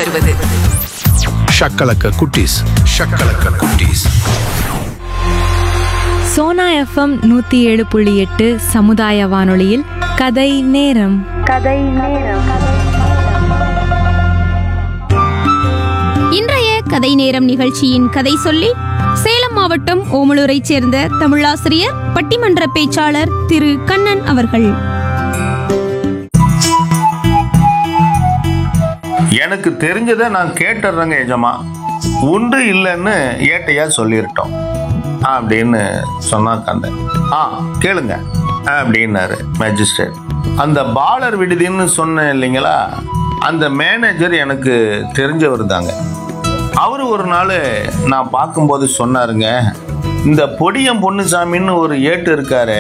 வருவது ஷக்கலக்க குட்டீஸ் ஷக்கலக்க குட்டீஸ் சோனா எஃப்எம் நூற்றி ஏழு புள்ளி எட்டு சமுதாய வானொலியில் கதை நேரம் இன்றைய கதை நேரம் நிகழ்ச்சியின் கதை சொல்லி சேலம் மாவட்டம் ஓமலூரைச் சேர்ந்த தமிழாசிரியர் பட்டிமன்ற பேச்சாளர் திரு கண்ணன் அவர்கள் எனக்கு தெரிஞ்சதை நான் கேட்டுறேங்க எஜமா உண்டு இல்லைன்னு ஏட்டையா சொல்லிருட்டோம் அப்படின்னு சொன்னா கந்தன் ஆ கேளுங்க அப்படின்னாரு மேஜிஸ்ட்ரேட் அந்த பாலர் விடுதின்னு சொன்னேன் இல்லைங்களா அந்த மேனேஜர் எனக்கு தெரிஞ்சவர் தாங்க அவர் ஒரு நாள் நான் பார்க்கும்போது சொன்னாருங்க இந்த பொடியம் பொன்னுசாமின்னு ஒரு ஏட்டு இருக்காரு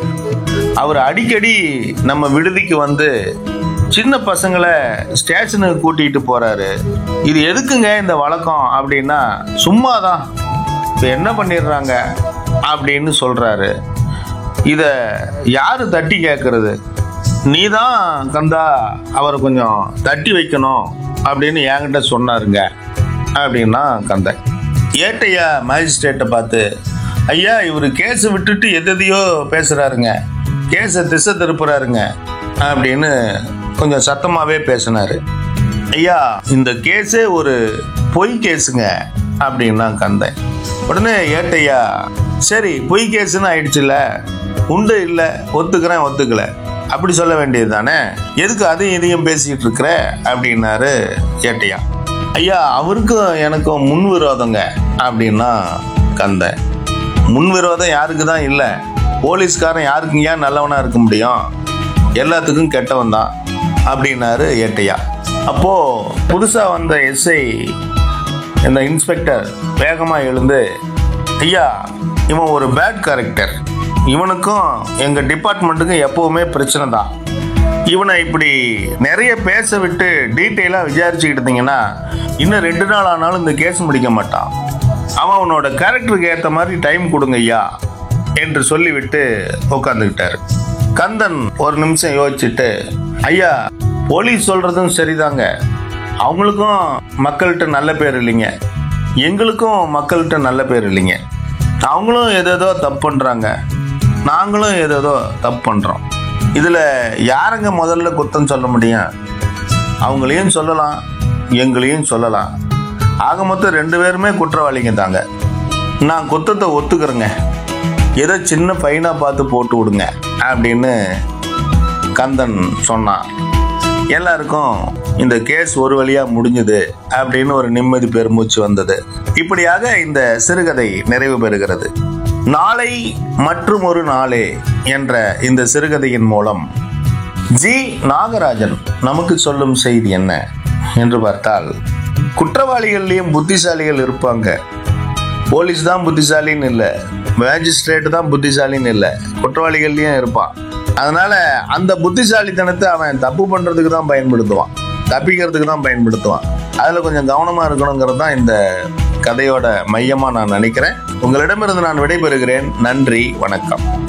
அவர் அடிக்கடி நம்ம விடுதிக்கு வந்து சின்ன பசங்களை ஸ்டேஷனுக்கு கூட்டிகிட்டு போறாரு இது எதுக்குங்க இந்த வழக்கம் அப்படின்னா சும்மாதான் இப்போ என்ன பண்ணிடுறாங்க அப்படின்னு சொல்றாரு இதை யாரு தட்டி கேட்கறது நீ தான் கந்தா அவரை கொஞ்சம் தட்டி வைக்கணும் அப்படின்னு என்கிட்ட சொன்னாருங்க அப்படின்னா கந்தன் ஏட்டையா மேஜிஸ்ட்ரேட்டை பார்த்து ஐயா இவர் கேஸை விட்டுட்டு எதையோ பேசுறாருங்க கேஸை திசை திருப்புறாருங்க அப்படின்னு கொஞ்சம் சத்தமாவே பேசினாரு ஐயா இந்த கேஸே ஒரு பொய் கேஸுங்க அப்படின்னா கந்தன் உடனே ஏட்டையா சரி பொய் கேஸுன்னு ஆயிடுச்சுல உண்டு இல்லை ஒத்துக்கிறேன் ஒத்துக்கல அப்படி சொல்ல வேண்டியது தானே எதுக்கு அதையும் இதையும் பேசிட்டு இருக்கிற அப்படின்னாரு ஏட்டையா ஐயா அவருக்கும் எனக்கும் முன் விரோதங்க அப்படின்னா கந்தன் முன் விரோதம் யாருக்கு தான் இல்லை போலீஸ்காரன் யாருக்கும் ஏன் நல்லவனா இருக்க முடியும் எல்லாத்துக்கும் கெட்டவன் தான் அப்படின்னாரு ஏட்டையா அப்போ புதுசா வந்த எஸ்ஐ இந்த இன்ஸ்பெக்டர் வேகமா எழுந்து ஐயா இவன் ஒரு பேட் கேரக்டர் இவனுக்கும் எங்க டிபார்ட்மெண்ட்டுக்கும் எப்பவுமே பிரச்சனை தான் இவனை இப்படி நிறைய பேச விட்டு டீட்டெயிலாக விசாரிச்சுக்கிட்டு இருந்தீங்கன்னா இன்னும் ரெண்டு நாள் ஆனாலும் இந்த கேஸ் முடிக்க மாட்டான் அவன் அவனோட கேரக்டருக்கு ஏற்ற மாதிரி டைம் கொடுங்க ஐயா என்று சொல்லிவிட்டு உட்காந்துக்கிட்டாரு கந்தன் ஒரு நிமிஷம் யோசிச்சுட்டு ஐயா போலீஸ் சொல்றதும் சரிதாங்க அவங்களுக்கும் மக்கள்கிட்ட நல்ல பேர் இல்லைங்க எங்களுக்கும் மக்கள்கிட்ட நல்ல பேர் இல்லைங்க அவங்களும் எதேதோ தப்பு பண்ணுறாங்க நாங்களும் ஏதேதோ தப்பு பண்ணுறோம் இதில் யாருங்க முதல்ல குத்தம் சொல்ல முடியும் அவங்களையும் சொல்லலாம் எங்களையும் சொல்லலாம் ஆக மொத்தம் ரெண்டு பேருமே குற்றவாளிங்க தாங்க நான் குத்தத்தை ஒத்துக்கிறேங்க ஏதோ சின்ன ஃபைனாக பார்த்து போட்டு விடுங்க அப்படின்னு கந்தன் சொன்னான் எல்லாருக்கும் இந்த கேஸ் ஒரு வழியா முடிஞ்சுது அப்படின்னு ஒரு நிம்மதி பெருமூச்சு வந்தது இப்படியாக இந்த சிறுகதை நிறைவு பெறுகிறது நாளை மற்றும் ஒரு நாளே என்ற இந்த சிறுகதையின் மூலம் ஜி நாகராஜன் நமக்கு சொல்லும் செய்தி என்ன என்று பார்த்தால் குற்றவாளிகள்லயும் புத்திசாலிகள் இருப்பாங்க போலீஸ் தான் புத்திசாலின்னு இல்லை மேஜிஸ்ட்ரேட் தான் புத்திசாலின்னு இல்லை குற்றவாளிகள்லயும் இருப்பான் அதனால அந்த புத்திசாலித்தனத்தை அவன் தப்பு பண்றதுக்கு தான் பயன்படுத்துவான் தப்பிக்கிறதுக்கு தான் பயன்படுத்துவான் அதுல கொஞ்சம் கவனமா இருக்கணுங்கிறது தான் இந்த கதையோட மையமா நான் நினைக்கிறேன் உங்களிடமிருந்து நான் விடைபெறுகிறேன் நன்றி வணக்கம்